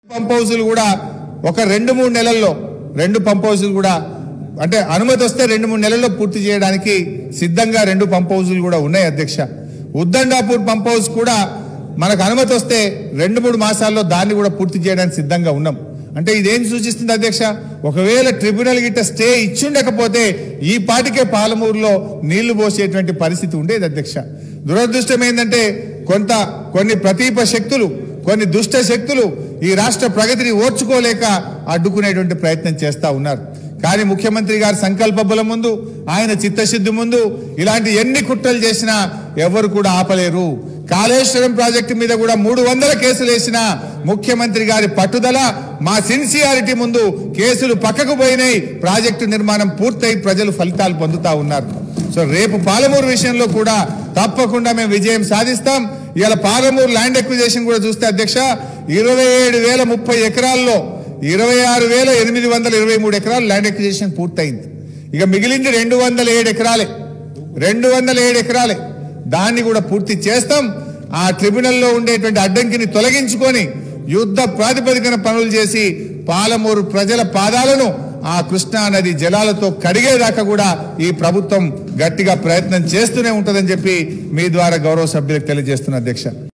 pump హౌజులు కూడా ఒక రెండు మూడు నెలల్లో రెండు పంప్ హౌజులు కూడా అంటే అనుమతి వస్తే రెండు మూడు నెలల్లో పూర్తి చేయడానికి సిద్ధంగా రెండు పంప్ హౌజులు కూడా ఉన్నాయి అధ్యక్ష ఉద్దండాపూర్ పంప్ హౌస్ కూడా మనకు అనుమతి వస్తే రెండు మూడు మాసాల్లో దాన్ని కూడా పూర్తి చేయడానికి సిద్ధంగా ఉన్నాం అంటే ఇదేం సూచిస్తుంది అధ్యక్ష ఒకవేళ ట్రిబ్యునల్ గిట్ట స్టే ఇచ్చుండకపోతే ఈ పాటికే పాలమూరులో నీళ్లు పోసేటువంటి పరిస్థితి ఉండేది అధ్యక్ష దురదృష్టం ఏంటంటే కొంత కొన్ని ప్రతీప శక్తులు కొన్ని దుష్ట శక్తులు ఈ రాష్ట్ర ప్రగతిని ఓర్చుకోలేక అడ్డుకునేటువంటి ప్రయత్నం చేస్తా ఉన్నారు కానీ ముఖ్యమంత్రి గారి సంకల్ప బలం ముందు ఆయన చిత్తశుద్ధి ముందు ఇలాంటి ఎన్ని కుట్రలు చేసినా ఎవరు కూడా ఆపలేరు కాళేశ్వరం ప్రాజెక్టు మీద కూడా మూడు వందల కేసులు వేసిన ముఖ్యమంత్రి గారి పట్టుదల మా సిన్సియారిటీ ముందు కేసులు పక్కకు పోయినాయి ప్రాజెక్టు నిర్మాణం పూర్తయి ప్రజలు ఫలితాలు పొందుతా ఉన్నారు సో రేపు పాలమూరు విషయంలో కూడా తప్పకుండా మేము విజయం సాధిస్తాం ఇవాళ పాలమూరు ల్యాండ్ ఎక్విజేషన్ కూడా చూస్తే అధ్యక్ష ఇరవై ఏడు వేల ముప్పై ఎకరాల్లో ఇరవై ఆరు వేల ఎనిమిది వందల ఇరవై మూడు ఎకరాలు ల్యాండ్ ఎక్విజేషన్ పూర్తయింది ఇక మిగిలింది రెండు వందల ఏడు ఎకరాలే రెండు వందల ఏడు ఎకరాలే దాన్ని కూడా పూర్తి చేస్తాం ఆ ట్రిబ్యునల్లో ఉండేటువంటి అడ్డంకిని తొలగించుకొని యుద్ధ ప్రాతిపదికన పనులు చేసి పాలమూరు ప్రజల పాదాలను ఆ కృష్ణా నది జలాలతో కడిగేదాకా కూడా ఈ ప్రభుత్వం గట్టిగా ప్రయత్నం చేస్తూనే ఉంటుందని చెప్పి మీ ద్వారా గౌరవ సభ్యులకు తెలియజేస్తున్న అధ్యక్ష